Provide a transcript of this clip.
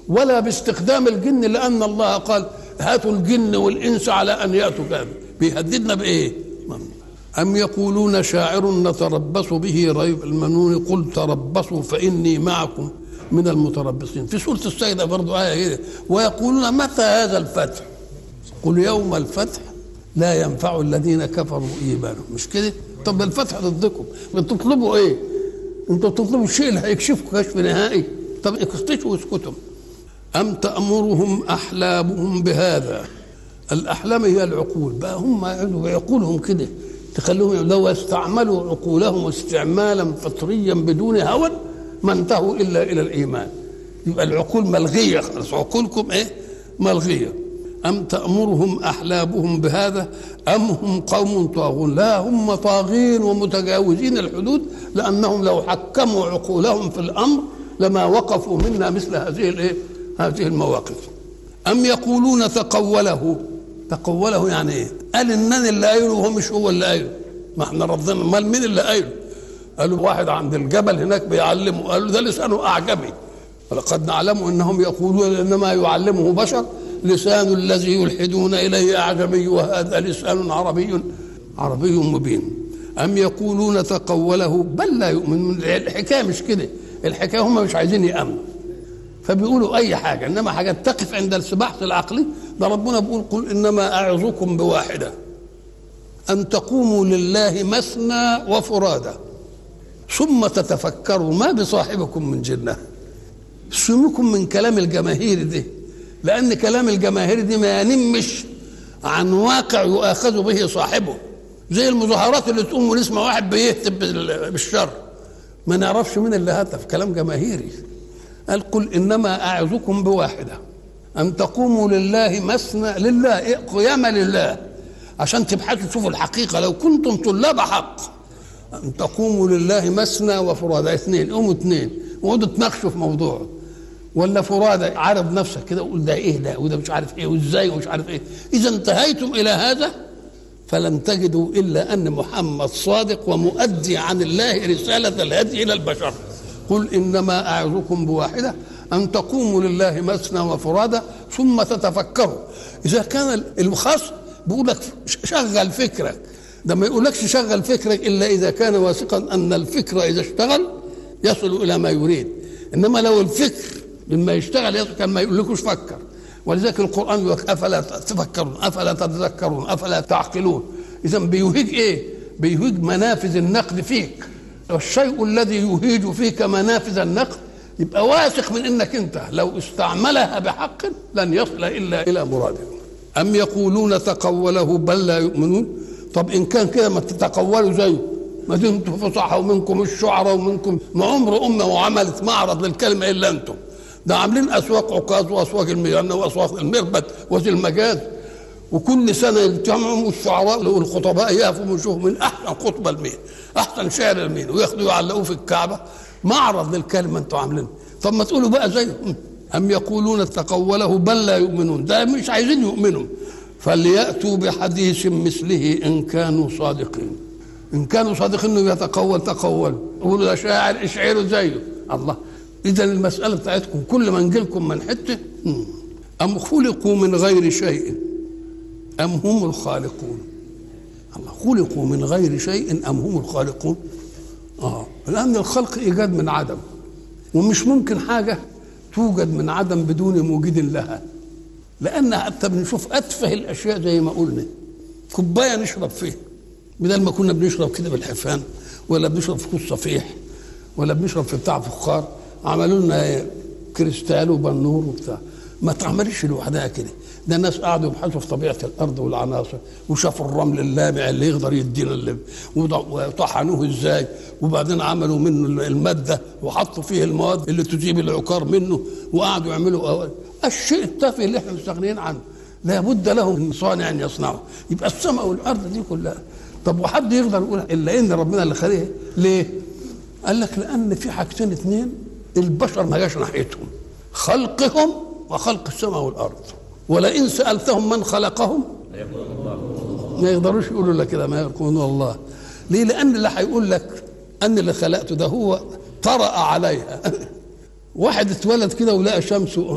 ولا باستخدام الجن لان الله قال هاتوا الجن والانس على ان ياتوا كامل بيهددنا بايه ام يقولون شاعر نتربص به ريب المنون قل تربصوا فاني معكم من المتربصين في سوره السيده برضو ايه كده ويقولون متى هذا الفتح قل يوم الفتح لا ينفع الذين كفروا ايمانهم مش كده طب الفتح ضدكم بتطلبوا ايه انتوا بتطلبوا الشيء اللي هيكشفكم كشف نهائي طب اكتشفوا واسكتوا أم تأمرهم أحلامهم بهذا الأحلام هي العقول بقى هم يقعدوا بعقولهم كده تخلوهم لو استعملوا عقولهم استعمالا فطريا بدون هوى ما انتهوا إلا إلى الإيمان يبقى العقول ملغية خلاص عقولكم إيه ملغية أم تأمرهم أحلامهم بهذا أم هم قوم طاغون لا هم طاغين ومتجاوزين الحدود لأنهم لو حكموا عقولهم في الأمر لما وقفوا منا مثل هذه الإيه هذه المواقف أم يقولون تقوله تقوله يعني إيه قال إنني اللي قايله وهو مش هو اللي قايله ما احنا رفضنا امال مين اللي قايله قالوا واحد عند الجبل هناك بيعلمه قالوا ده لسانه أعجمي ولقد نعلم انهم يقولون انما يعلمه بشر لسان الذي يلحدون اليه اعجمي وهذا لسان عربي عربي مبين ام يقولون تقوله بل لا يؤمنون الحكايه مش كده الحكايه هم مش عايزين يامنوا فبيقولوا اي حاجه انما حاجه تقف عند السباحه العقلي ده ربنا بيقول قل انما اعظكم بواحده ان تقوموا لله مثنى وفرادى ثم تتفكروا ما بصاحبكم من جنه سمكم من كلام الجماهير دي لان كلام الجماهير دي ما ينمش عن واقع يؤاخذ به صاحبه زي المظاهرات اللي تقوم ونسمع واحد بيهتف بالشر ما نعرفش مين اللي هتف كلام جماهيري قال قل انما اعظكم بواحده ان تقوموا لله مثنى لله إيه قيامه لله عشان تبحثوا تشوفوا الحقيقه لو كنتم طلاب حق ان تقوموا لله مثنى وفرادى اثنين قوموا اثنين وقعدوا تناقشوا في موضوع ولا فرادى عارض نفسك كده وقول ده ايه ده وده مش عارف ايه وازاي ومش عارف ايه اذا انتهيتم الى هذا فلن تجدوا الا ان محمد صادق ومؤدي عن الله رساله الهدي الى البشر قل انما اعظكم بواحده ان تقوموا لله مثنى وفرادى ثم تتفكروا اذا كان الخصم بيقول لك شغل فكرك ده ما يقولكش شغل فكرك الا اذا كان واثقا ان الفكر اذا اشتغل يصل الى ما يريد انما لو الفكر لما يشتغل يصل كان ما يقولكوش فكر ولذلك القران يقول لك افلا تفكرون افلا تتذكرون افلا تعقلون اذا بيهيج ايه بيهيج منافذ النقد فيك والشيء الذي يهيج فيك منافذ النقد يبقى واثق من انك انت لو استعملها بحق لن يصل الا الى مراده ام يقولون تقوله بل لا يؤمنون طب ان كان كده ما تتقولوا زيه ما دمتم فصحى ومنكم الشعراء ومنكم ما عمر امه وعملت معرض للكلمه الا انتم ده عاملين اسواق عكاظ واسواق الميانه واسواق المربد وذي المجاز وكل سنه يجتمعوا الشعراء والخطباء يقفوا ويشوفوا من احسن خطبه لمين احسن شعر لمين وياخدوا يعلقوه في الكعبه معرض للكلمه انتوا عاملينه طب ما تقولوا بقى زيهم ام يقولون تقوله بل لا يؤمنون ده مش عايزين يؤمنوا فلياتوا بحديث مثله ان كانوا صادقين ان كانوا صادقين انه يتقول تقول يقولوا ده شاعر اشعروا زيه الله اذا المساله بتاعتكم كل ما نجي لكم من حته ام خلقوا من غير شيء ام هم الخالقون الله خلقوا من غير شيء ام هم الخالقون اه لان الخلق ايجاد من عدم ومش ممكن حاجه توجد من عدم بدون موجد لها لان حتى بنشوف اتفه الاشياء زي ما قلنا كوبايه نشرب فيها بدل ما كنا بنشرب كده بالحفان ولا بنشرب في كوس صفيح ولا بنشرب في بتاع فخار عملوا لنا كريستال وبنور وبتاع ما تعملش لوحدها كده ده الناس قعدوا يبحثوا في طبيعه الارض والعناصر وشافوا الرمل اللامع اللي يقدر يدينا اللي وطحنوه ازاي وبعدين عملوا منه الماده وحطوا فيه المواد اللي تجيب العقار منه وقعدوا يعملوا أول. الشيء التافه اللي احنا مستغنيين عنه لابد له من صانع يصنعه يبقى السماء والارض دي كلها طب وحد يقدر يقول الا ان ربنا اللي خلقها ليه؟ قال لك لان في حاجتين اثنين البشر ما جاش ناحيتهم خلقهم وخلق السماء والارض ولئن سالتهم من خلقهم ما يقدروش يقولوا لك كده ما يقولون الله ليه لان اللي هيقول لك ان اللي خلقته ده هو طرأ عليها واحد اتولد كده ولقى شمس